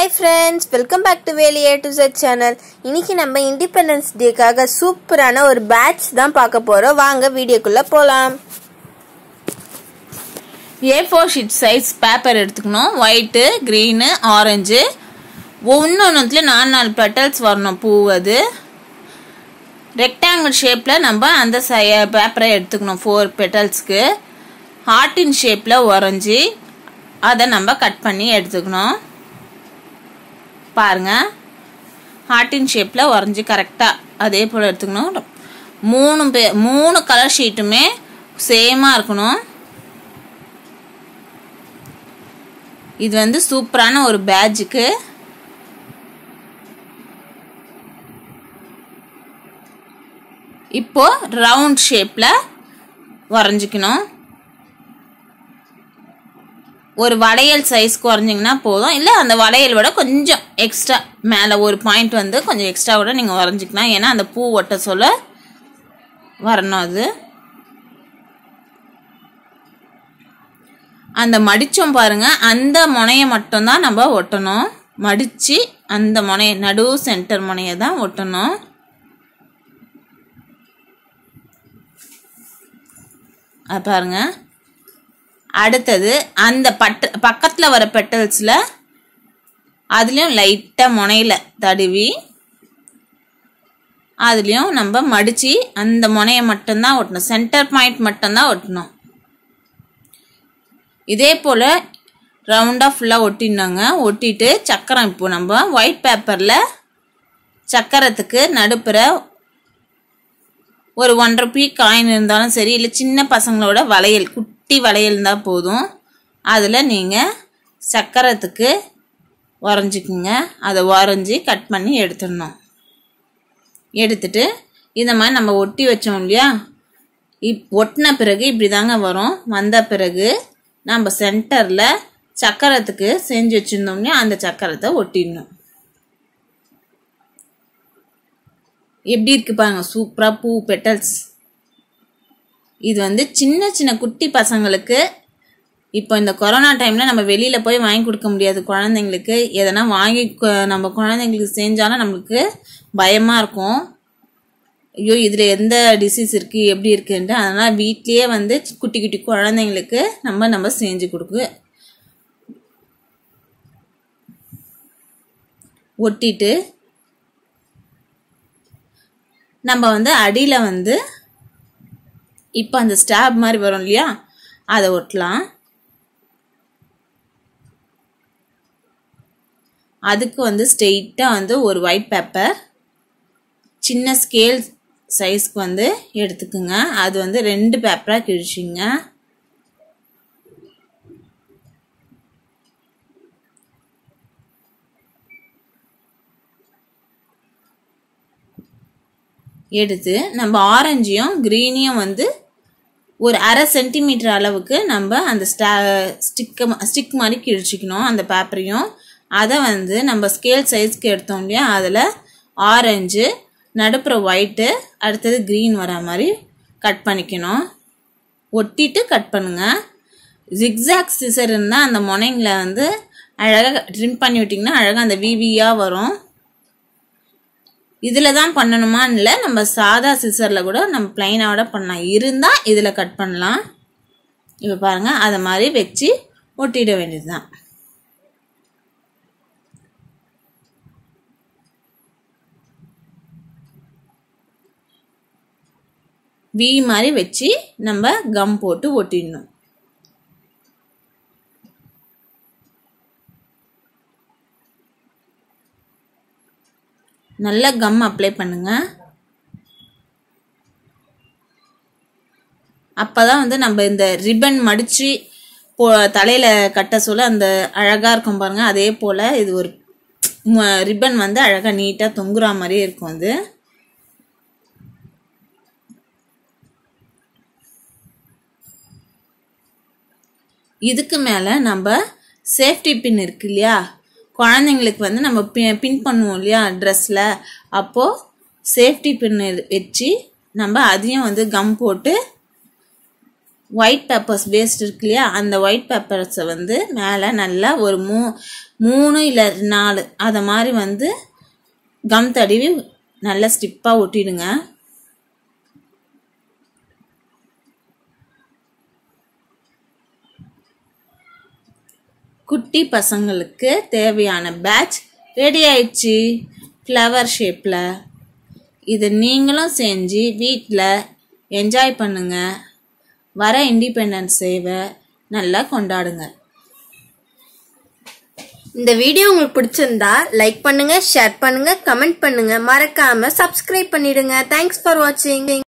hi friends welcome back to valley A to set channel இன்னைக்கு நம்ம independence டேக்காக சூப்பரான ஒரு பேட்ச் தான் பார்க்க போகிறோம் வாங்க வீடியோக்குள்ளே போகலாம் A four sheet size paper எடுத்துக்கணும் ஒயிட்டு க்ரீனு ஆரஞ்சு ஒன்று ஒன்றுத்துல நாலு நாலு பெட்டல்ஸ் வரணும் பூ அது ரெக்டாங்கிள் ஷேப்பில் நம்ம அந்த சை பேப்பரை எடுத்துக்கணும் ஃபோர் பெட்டல்ஸ்க்கு ஹார்ட்டின் ஷேப்பில் உறைஞ்சி அதை நம்ம கட் பண்ணி எடுத்துக்கணும் பாருங்க ஹார்ட்டின் ஷேப்பில் உறைஞ்சி கரெக்டாக அதே போல் எடுத்துக்கணும் மூணு பே மூணு கலர் ஷீட்டுமே சேமாக இருக்கணும் இது வந்து சூப்பரான ஒரு பேட்ஜுக்கு இப்போ ரவுண்ட் ஷேப்பில் வரைஞ்சிக்கணும் ஒரு வளையல் சைஸ்க்கு வரைஞ்சிங்கன்னா போதும் இல்லை அந்த வளையல் விட கொஞ்சம் எக்ஸ்ட்ரா மேலே ஒரு பாயிண்ட் வந்து கொஞ்சம் எக்ஸ்ட்ரா விட நீங்கள் வரைஞ்சிக்கலாம் ஏன்னா அந்த பூ ஒட்ட சொல்ல வரணும் அது அந்த மடித்தோம் பாருங்க அந்த முனையை மட்டும்தான் நம்ம ஒட்டணும் மடித்து அந்த முனைய நடு சென்டர் முனையை தான் ஒட்டணும் அது பாருங்க அடுத்தது அந்த பட்ட பக்கத்தில் வர பெட்டல்ஸில் அதுலேயும் லைட்டாக முனையில் தடுவி அதுலேயும் நம்ம மடித்து அந்த முனையை மட்டும்தான் ஒட்டணும் சென்டர் பாயிண்ட் மட்டும்தான் ஒட்டணும் இதே போல் ரவுண்டாக ஃபுல்லாக ஒட்டினாங்க ஒட்டிட்டு சக்கரம் இப்போ நம்ம ஒயிட் பேப்பரில் சக்கரத்துக்கு நடுப்புற ஒரு ஒன்றரை பீ காயின் இருந்தாலும் சரி இல்லை சின்ன பசங்களோட வளையல் குட்டி வளையல் இருந்தால் போதும் அதில் நீங்கள் சக்கரத்துக்கு வரைஞ்சிக்குங்க அதை வரைஞ்சி கட் பண்ணி எடுத்துடணும் எடுத்துட்டு இந்த மாதிரி நம்ம ஒட்டி வச்சோம் இல்லையா இப் ஒட்டின பிறகு இப்படி தாங்க வரும் வந்த பிறகு நம்ம சென்டரில் சக்கரத்துக்கு செஞ்சு வச்சுருந்தோம்னா அந்த சக்கரத்தை ஒட்டிடணும் எப்படி இருக்கு பாருங்க சூப்பராக பூ பெட்டல்ஸ் இது வந்து சின்ன சின்ன குட்டி பசங்களுக்கு இப்போ இந்த கொரோனா டைமில் நம்ம வெளியில் போய் வாங்கி கொடுக்க முடியாது குழந்தைங்களுக்கு எதனா வாங்கி கொ- நம்ம குழந்தைங்களுக்கு செஞ்சாலும் நம்மளுக்கு பயமாக இருக்கும் ஐயோ இதில் எந்த டிசீஸ் இருக்குது எப்படி இருக்குன்ட்டு அதனால் வீட்லேயே வந்து குட்டி குட்டி குழந்தைங்களுக்கு நம்ம நம்ம செஞ்சு கொடுக்கு ஒட்டிட்டு நம்ம வந்து அடியில் வந்து இப்போ அந்த ஸ்டாப் மாதிரி வரும் இல்லையா அதை ஒட்டலாம் அதுக்கு வந்து ஸ்ட்ரெயிட்டாக வந்து ஒரு ஒயிட் பேப்பர் சின்ன ஸ்கேல் சைஸ்க்கு வந்து எடுத்துக்குங்க அது வந்து ரெண்டு பேப்பராக கிழிச்சிங்க எடுத்து நம்ம ஆரஞ்சையும் க்ரீனையும் வந்து ஒரு அரை சென்டிமீட்டர் அளவுக்கு நம்ம அந்த ஸ்டா ஸ்டிக்கை ஸ்டிக் மாதிரி கிழிச்சிக்கணும் அந்த பேப்பரையும் அதை வந்து நம்ம ஸ்கேல் சைஸ்க்கு எடுத்தோம் இல்லையா அதில் ஆரஞ்சு நடுப்புற ஒயிட்டு அடுத்தது க்ரீன் வர மாதிரி கட் பண்ணிக்கணும் ஒட்டிட்டு கட் பண்ணுங்க ஜிக்ஸாக் சிசர் இருந்தால் அந்த முனைங்களை வந்து அழகாக ட்ரிம் பண்ணி விட்டிங்கன்னா அழகாக அந்த விவியாக வரும் இதில் தான் பண்ணணுமான்னு இல்லை நம்ம சாதா சிசரில் கூட நம்ம பிளைனாவோட பண்ணலாம் இருந்தால் இதில் கட் பண்ணலாம் இப்போ பாருங்கள் அதை மாதிரி வச்சு ஒட்டிட வேண்டியது தான் வி மாதிரி வச்சு நம்ம கம் போட்டு ஒட்டிடணும் நல்ல கம் அப்ளை பண்ணுங்க அப்பதான் வந்து நம்ம இந்த ரிப்பன் மடிச்சு போ தலையில கட்ட சொல்ல அந்த அழகா இருக்கும் பாருங்க அதே போல இது ஒரு ரிப்பன் வந்து அழகா நீட்டா தொங்குற மாதிரியே இருக்கும் அது இதுக்கு மேலே நம்ம சேஃப்டி பின் இருக்கு இல்லையா குழந்தைங்களுக்கு வந்து நம்ம பி- பின் பண்ணுவோம் இல்லையா ட்ரெஸ்ஸில் அப்போது சேஃப்டி பின் வச்சு நம்ம அதையும் வந்து கம் போட்டு ஒயிட் பெப்பர்ஸ் வேஸ்ட் இருக்கு இல்லையா அந்த ஒயிட் பெப்பர்ஸை வந்து மேலே நல்லா ஒரு மூ மூணு இல்லை நாலு அதை மாதிரி வந்து கம் தடவி நல்லா ஸ்டிப்பாக ஒட்டிடுங்க குட்டி பசங்களுக்கு தேவையான பேட்ச் ரெடி ஆயிடுச்சு ஃப்ளவர் ஷேப்பில் இதை நீங்களும் செஞ்சு வீட்டில் என்ஜாய் பண்ணுங்க வர இண்டிபெண்டன்ஸ் டேவை நல்லா கொண்டாடுங்க இந்த வீடியோ உங்களுக்கு பிடிச்சிருந்தா லைக் பண்ணுங்க ஷேர் பண்ணுங்க கமெண்ட் பண்ணுங்க மறக்காம சப்ஸ்கிரைப் பண்ணிடுங்க தேங்க்ஸ் ஃபார் வாட்சிங்